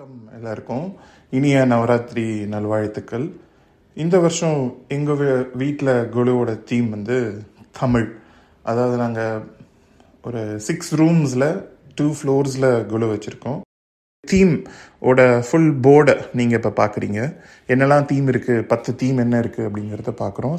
வணக்கம் எல்லாருக்கும் இனிய நவராத்திரி நல்வாழ்த்துக்கள் இந்த வருஷம் எங்கள் வீட்டில் குழுவோட தீம் வந்து தமிழ் அதாவது நாங்கள் ஒரு சிக்ஸ் ரூம்ஸில் டூ ஃப்ளோர்ஸில் குழு வச்சுருக்கோம் தீம் ஓட ஃபுல் போர்டை நீங்கள் இப்போ பார்க்குறீங்க என்னெல்லாம் தீம் இருக்குது பத்து தீம் என்ன இருக்குது அப்படிங்கிறத பார்க்குறோம்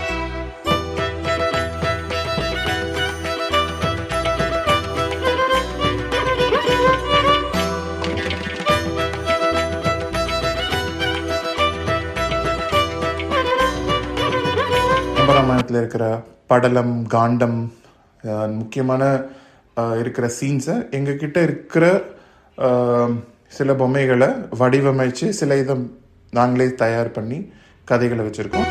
கம்பராமாயணத்தில் இருக்கிற படலம் காண்டம் அஹ், முக்கியமான அஹ், இருக்கிற சீன்ஸை எங்ககிட்ட இருக்கிற அஹ், சில பொம்மைகளை வடிவமைச்சு சில இதை நாங்களே தயார் பண்ணி கதைகளை வச்சுருக்கோம்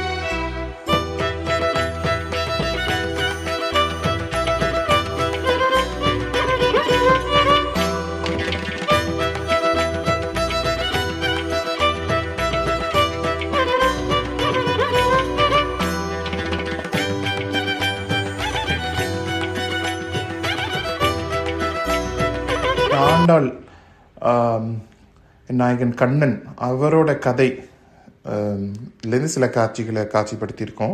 ஆண்டாள் ஆம், நாயகன் கண்ணன் அவரோட கதை ஆம், லேருந்து சில காட்சிகளை காட்சிப்படுத்தியிருக்கோம்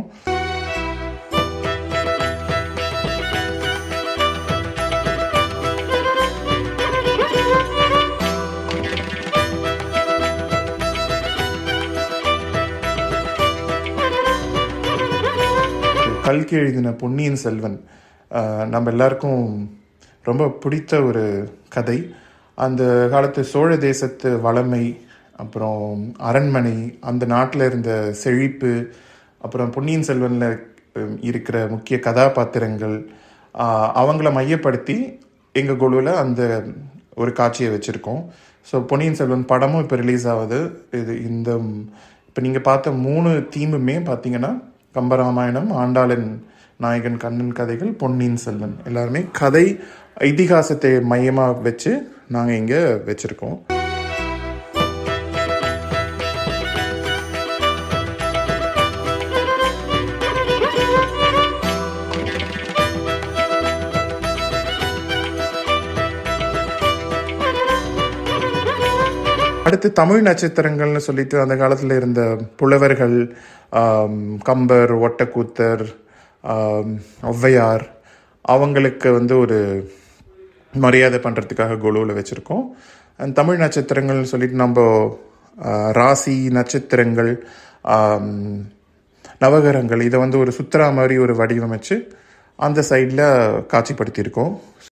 கல்கி எழுதின பொன்னியின் செல்வன் ஆஹ், நம்ம எல்லாருக்கும் ரொம்ப பிடித்த ஒரு கதை அந்த காலத்து சோழ தேசத்து வளமை அப்புறம் அரண்மனை அந்த நாட்டில் இருந்த செழிப்பு அப்புறம் பொன்னியின் செல்வனில் இருக்கிற முக்கிய கதாபாத்திரங்கள் ஆஹ், அவங்கள மையப்படுத்தி எங்கள் குழுவில் அந்த ஒரு காட்சியை வச்சுருக்கோம் ஸோ பொன்னியின் செல்வன் படமும் இப்போ ரிலீஸ் ஆகுது இது இந்த இப்போ நீங்கள் பார்த்த மூணு தீமுமே பார்த்தீங்கன்னா கம்பராமாயணம் ஆண்டாளன் நாயகன் கண்ணன் கதைகள் பொன்னியின் செல்வன் எல்லாருமே கதை இதிகாசத்தை மையமாக வச்சு நாங்கள் இங்கே வச்சுருக்கோம் அடுத்து தமிழ் நட்சத்திரங்கள்னு சொல்லிட்டு அந்த காலத்தில் இருந்த புலவர்கள் ஆம், கம்பர் ஒட்டக்கூத்தர் ஆம், ஔவையார் அவங்களுக்கு வந்து ஒரு மரியாதை பண்ணுறதுக்காக குழுவில் வச்சுருக்கோம் அண்ட் தமிழ் நட்சத்திரங்கள்னு சொல்லிட்டு நம்ம ஆ, ராசி நட்சத்திரங்கள் ஆம், நவகரங்கள் இதை வந்து ஒரு சுத்ரா மாதிரி ஒரு வடிவமைச்சு அந்த சைடில் காட்சிப்படுத்தியிருக்கோம்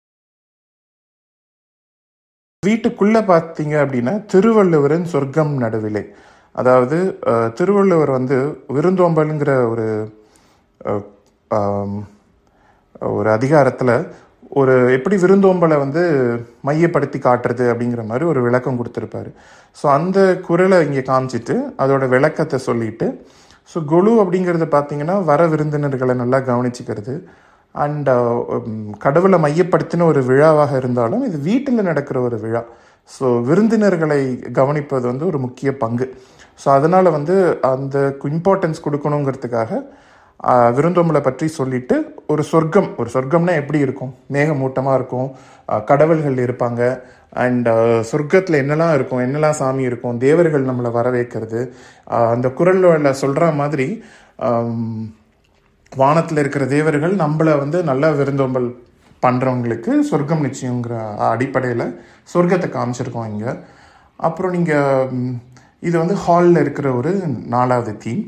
வீட்டுக்குள்ள பார்த்தீங்க அப்படின்னா திருவள்ளுவரின் சொர்க்கம் நடுவிலே அதாவது அஹ், திருவள்ளுவர் வந்து விருந்தோம்பலுங்கிற ஒரு அஹ், ஆம், ஒரு அதிகாரத்தில் ஒரு எப்படி விருந்தோம்பலை வந்து மையப்படுத்தி காட்டுறது அப்படிங்கிற மாதிரி ஒரு விளக்கம் கொடுத்துருப்பாரு ஸோ அந்த குரலை இங்கே காமிச்சிட்டு அதோட விளக்கத்தை சொல்லிட்டு ஸோ குழு அப்படிங்கிறது பார்த்தீங்கன்னா வர விருந்தினர்களை நல்லா கவனிச்சுக்கிறது அண்ட் கடவுளை மையப்படுத்தின ஒரு விழாவாக இருந்தாலும் இது வீட்டில் நடக்கிற ஒரு விழா ஸோ விருந்தினர்களை கவனிப்பது வந்து ஒரு முக்கிய பங்கு ஸோ அதனால் வந்து அந்த இம்பார்ட்டன்ஸ் கொடுக்கணுங்கிறதுக்காக ஆஹ், விருந்தோம்பலை பற்றி சொல்லிட்டு ஒரு சொர்க்கம் ஒரு சொர்க்கம்னா எப்படி இருக்கும் மேகமூட்டமாக இருக்கும் ஆஹ், கடவுள்கள் இருப்பாங்க அண்ட் சொர்க்கத்தில் என்னெல்லாம் இருக்கும் என்னெல்லாம் சாமி இருக்கும் தேவர்கள் நம்மளை வரவேற்கிறது ஆஹ், அந்த குரலில் சொல்கிற மாதிரி ஆம், வானத்தில் இருக்கிற தேவர்கள் நம்மளை வந்து நல்லா விருந்தோம்பல் பண்ணுறவங்களுக்கு சொர்க்கம் நிச்சயங்கிற அடிப்படையில் சொர்க்கத்தை காமிச்சிருக்கோம் இங்கே அப்புறம் நீங்கள் இது வந்து ஹாலில் இருக்கிற ஒரு நாலாவது தீம்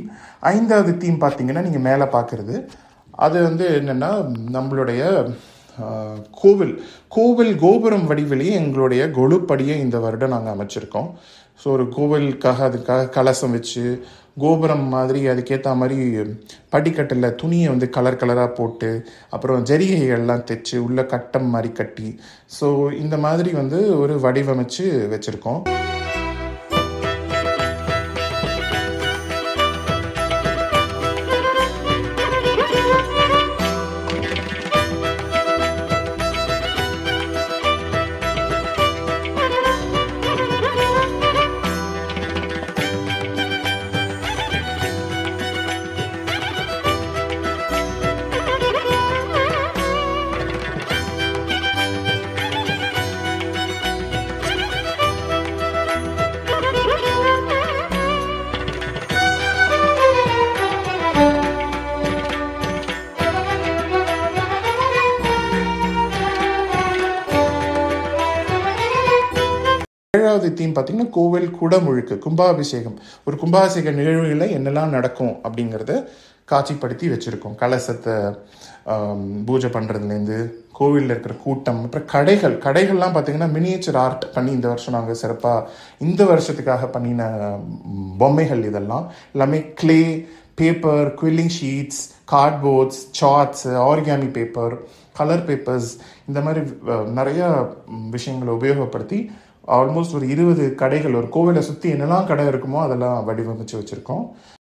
ஐந்தாவது தீம் பார்த்தீங்கன்னா நீங்கள் மேலே பார்க்குறது அது வந்து என்னென்னா நம்மளுடைய ஆஹ், கோவில் கோவில் கோபுரம் வடிவிலேயே எங்களுடைய கொலுப்படியை இந்த வருடம் நாங்கள் அமைச்சிருக்கோம் ஸோ ஒரு கோவிலுக்காக அதுக்காக கலசம் வச்சு கோபுரம் மாதிரி அதுக்கேற்ற மாதிரி படிக்கட்டில் துணியை வந்து கலர் கலராக போட்டு அப்புறம் ஜரிகைகள்லாம் தைச்சு உள்ள கட்டம் மாதிரி கட்டி ஸோ இந்த மாதிரி வந்து ஒரு வடிவமைச்சு வச்சுருக்கோம் ஏழாவது தீம் பார்த்தீங்கன்னா கோவில் குடமுழுக்கு கும்பாபிஷேகம் ஒரு கும்பாபிஷேக நிகழ்வுகளில் என்னெல்லாம் நடக்கும் அப்படிங்கிறத காட்சிப்படுத்தி வச்சுருக்கோம் கலசத்தை ஆம், பூஜை பண்ணுறதுலேருந்து கோவிலில் இருக்கிற கூட்டம் அப்புறம் கடைகள் கடைகள்லாம் பார்த்தீங்கன்னா மினியேச்சர் ஆர்ட் பண்ணி இந்த வருஷம் நாங்கள் சிறப்பாக இந்த வருஷத்துக்காக பண்ணின ம், பொம்மைகள் இதெல்லாம் எல்லாமே clay paper quilling sheets cardboards charts origami paper colour papers இந்த மாதிரி அஹ், நிறைய ம், விஷயங்களை உபயோகப்படுத்தி ஆல்மோஸ்ட் ஒரு இருபது கடைகள் ஒரு கோவிலை சுற்றி என்னெல்லாம் கடை இருக்குமோ அதெல்லாம் வடிவமைச்சு வச்சுருக்கோம்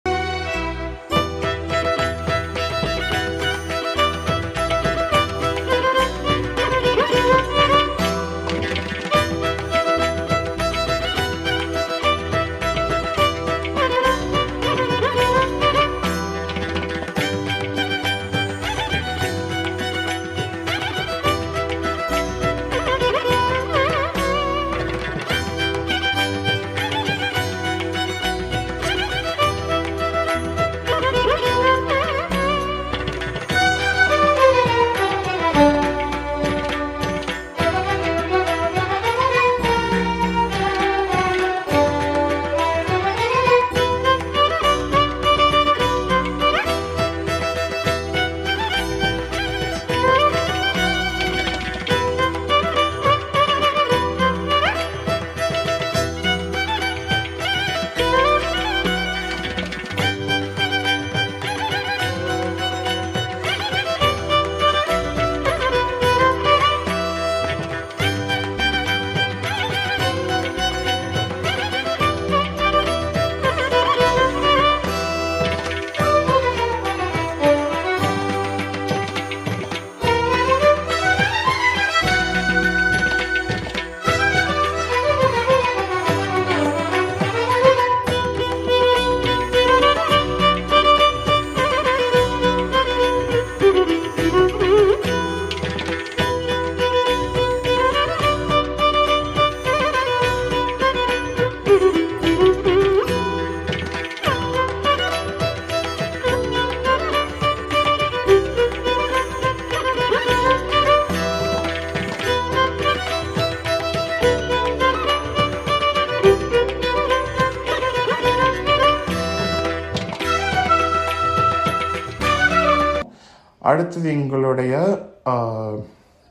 அடுத்தது எங்களுடைய ஆஹ்,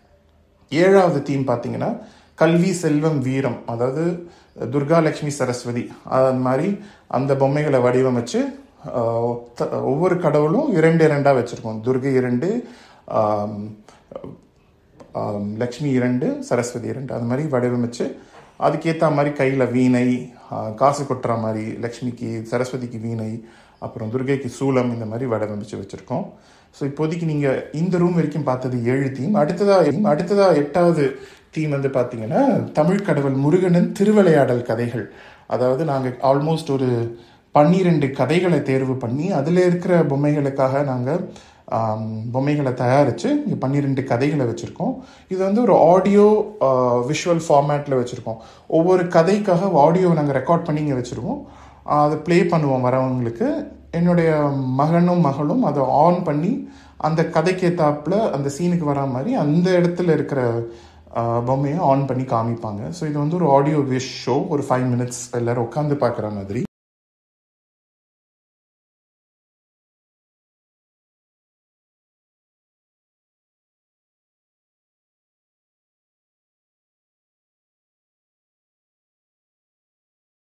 ஏழாவது தீம் பார்த்தீங்கன்னா கல்வி செல்வம் வீரம் அதாவது துர்கா லட்சுமி சரஸ்வதி அது மாதிரி அந்த பொம்மைகளை வடிவமைச்சு ஆஹ், த- ஒவ்வொரு கடவுளும் இரண்டு இரண்டா வச்சிருக்கோம் துர்கை இரண்டு ஆம், ஆம், லக்ஷ்மி இரண்டு சரஸ்வதி இரண்டு அது மாதிரி வடிவமைச்சு அதுக்கேற்ற மாதிரி கையில் வீணை ஆ, காசு கொட்டுற மாதிரி லக்ஷ்மிக்கு சரஸ்வதிக்கு வீணை அப்புறம் துர்கைக்கு சூலம் இந்த மாதிரி வடிவமைச்சு வச்சுருக்கோம் ஸோ இப்போதைக்கு நீங்கள் இந்த ரூம் வரைக்கும் பார்த்தது ஏழு தீம் அடுத்ததா அடுத்ததா எட்டாவது தீம் வந்து பார்த்தீங்கன்னா தமிழ் கடவுள் முருகனின் திருவிளையாடல் கதைகள் அதாவது நாங்கள் ஆல்மோஸ்ட் ஒரு பன்னிரெண்டு கதைகளை தேர்வு பண்ணி அதில் இருக்கிற பொம்மைகளுக்காக நாங்கள் பொம்மைகளை தயாரித்து இங்கே பன்னிரெண்டு கதைகளை வச்சுருக்கோம் இது வந்து ஒரு ஆடியோ விஷுவல் ஃபார்மேட்டில் வச்சுருக்கோம் ஒவ்வொரு கதைக்காக ஆடியோவை நாங்கள் ரெக்கார்ட் பண்ணி இங்கே வச்சுருவோம் அதை ப்ளே பண்ணுவோம் வரவங்களுக்கு என்னுடைய மகனும் மகளும் அதை ஆன் பண்ணி அந்த கதைக்கேத்தாப்புல அந்த சீனுக்கு வரா மாதிரி அந்த இடத்துல இருக்கிற ஆஹ், பொம்மையை ஆன் பண்ணி காமிப்பாங்க ஸோ இது வந்து ஒரு ஆடியோ விஷ் ஷோ ஒரு ஃபைவ் மினிட்ஸ் எல்லாரும் உட்காந்து பார்க்குற மாதிரி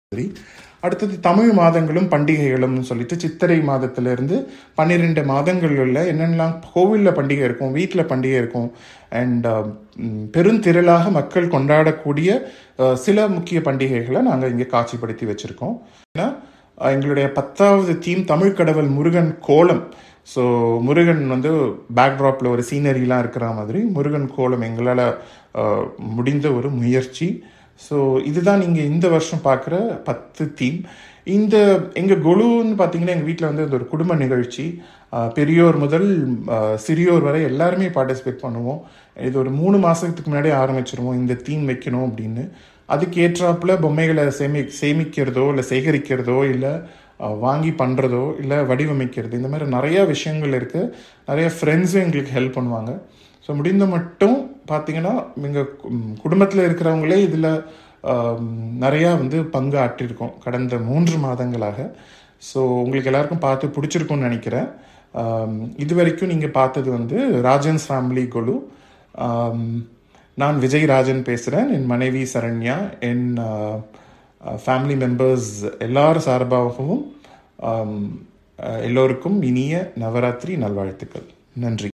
சரி அடுத்தது தமிழ் மாதங்களும் பண்டிகைகளும் சொல்லிட்டு சித்திரை மாதத்திலிருந்து பன்னிரெண்டு மாதங்கள் உள்ள என்னென்னலாம் கோவிலில் பண்டிகை இருக்கும் வீட்டில் பண்டிகை இருக்கும் அண்ட் பெருந்திரளாக மக்கள் கொண்டாடக்கூடிய அஹ், சில முக்கிய பண்டிகைகளை நாங்கள் இங்கே காட்சிப்படுத்தி வச்சுருக்கோம் ஏன்னா அஹ், எங்களுடைய பத்தாவது தீம் தமிழ் கடவுள் முருகன் கோலம் ஸோ முருகன் வந்து பேக்ட்ராப்பில் ஒரு சீனரிலாம் இருக்கிற மாதிரி முருகன் கோலம் எங்களால் முடிந்த ஒரு முயற்சி ஸோ இதுதான் நீங்கள் இந்த வருஷம் பார்க்குற பத்து தீம் இந்த எங்கள் கொலுன்னு பார்த்தீங்கன்னா எங்கள் வீட்டில் வந்து இது ஒரு குடும்ப நிகழ்ச்சி அஹ், பெரியோர் முதல் அஹ், சிறியோர் வரை எல்லாருமே பார்ட்டிசிபேட் பண்ணுவோம் இது ஒரு மூணு மாதத்துக்கு முன்னாடியே ஆரம்பிச்சிருவோம் இந்த தீம் வைக்கணும் அப்படின்னு அதுக்கு ஏற்றாப்புல பொம்மைகளை சேமி சேமிக்கிறதோ இல்லை சேகரிக்கிறதோ இல்லை அஹ், வாங்கி பண்ணுறதோ இல்லை வடிவமைக்கிறது இந்த மாதிரி நிறைய விஷயங்கள் இருக்குது நிறைய ஃப்ரெண்ட்ஸும் எங்களுக்கு ஹெல்ப் பண்ணுவாங்க ஸோ முடிந்த மட்டும் பார்த்தீங்கன்னா எங்கள் குடும்பத்தில் இருக்கிறவங்களே இதில் நிறையா வந்து பங்கு ஆற்றிருக்கோம் கடந்த மூன்று மாதங்களாக ஸோ உங்களுக்கு எல்லாருக்கும் பார்த்து பிடிச்சிருக்கும்னு நினைக்கிறேன் ஆம், இது வரைக்கும் நீங்கள் பார்த்தது வந்து ராஜன்ஸ் ஃபேமிலி கொலு ஆம், நான் விஜய் ராஜன் பேசுகிறேன் என் மனைவி சரண்யா என் ஃபேமிலி மெம்பர்ஸ் எல்லார் சார்பாகவும் ஆம், அஹ், எல்லோருக்கும் இனிய நவராத்திரி நல்வாழ்த்துக்கள் நன்றி